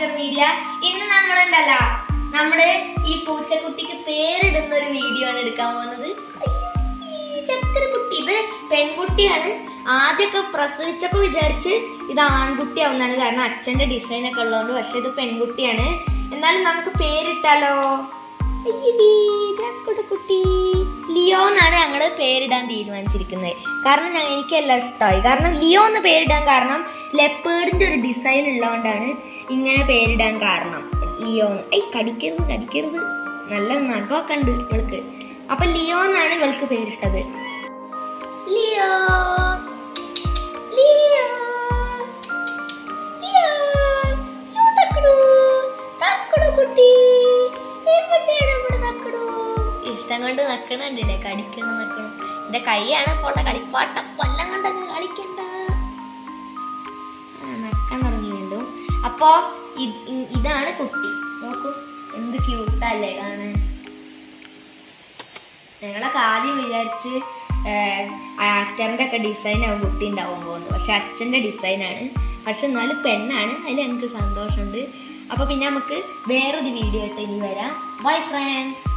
Aster media ഇന്ന് നമ്മളുണ്ടല്ലോ നമ്മുടെ ഈ പൂച്ചക്കുട്ടിക്ക് പേരിടുന്ന ഒരു വീഡിയോ ആണ് എടുക്കാൻ പോകുന്നത് അയ്യോ, ചക്കര കുട്ടി ഇത് പെൺകുട്ടിയാണ് ആദ്യമൊക്കെ പ്രസവിച്ചപ്പോൾ വിചാരിച്ച് ഇത് ആൺകുട്ടിയാവുന്നതാണ് കാരണം അച്ഛൻ്റെ ഡിസൈൻ ഒക്കെ ഉള്ളതുകൊണ്ട് പക്ഷെ ഇത് പെൺകുട്ടിയാണ് എന്നാലും നമുക്ക് പേരിട്ടാലോ അയ്യടി, ചക്കര കുട്ടി ലിയോ എന്നാണ് ഞങ്ങൾ പേരിടാൻ തീരുമാനിച്ചിരിക്കുന്നത് കാരണം ഞാൻ എനിക്കെല്ലാം ഇഷ്ടമായി കാരണം ലിയോ എന്ന് പേരിടാൻ കാരണം ലെപ്പേർഡിൻ്റെ ഒരു ഡിസൈൻ ഉള്ളതുകൊണ്ടാണ് ഇങ്ങനെ പേരിടാൻ കാരണം ലിയോ എന്ന് ഐ കടിക്കരുത് കടിക്കരുത് നല്ല നഖമൊക്കെ ഉണ്ട് ഇവൾക്ക് അപ്പം ലിയോ എന്നാണ് ഇവൾക്ക് പേരിട്ടത് ലിയോ ലിയോ ലിയോ ലിയോ തക്കടു തക്കടു കുട്ടി എവിടെയാണ് നമ്മുടെ തക്കടു ഇഷ്ടം കൊണ്ട് നക്കണുണ്ടല്ലേ കടിക്കണം നക്കണം എന്റെ കൈയാണ് ഇപ്പോൾ ഉള്ള കളിപ്പാട്ടം കൊല്ലം കൊണ്ടങ്ങ് കളിക്കണ്ട ആ, നക്കാൻ തുടങ്ങി വീണ്ടും അപ്പോ ഇ- ഇ- ഇതാണ് കുട്ടി നോക്കൂ എന്ത് ക്യൂട്ടല്ലേ കാണാൻ ഞങ്ങളൊക്കെ ആദ്യം വിചാരിച്ച് ആസ്റ്ററിൻ്റെ ഒക്കെ ഡിസൈൻ ആവും കുട്ടി ഉണ്ടാവും പോകുന്നു പക്ഷെ അച്ഛൻ്റെ ഡിസൈനാണ് പക്ഷെ എന്നാലും പെണ്ണാണ് അതിൽ ഞങ്ങൾക്ക് സന്തോഷമുണ്ട് അപ്പോൾ പിന്നെ നമുക്ക് വേറൊരു വീഡിയോ ആയിട്ട് ഇനി വരാം ബൈ ഫ്രണ്ട്സ്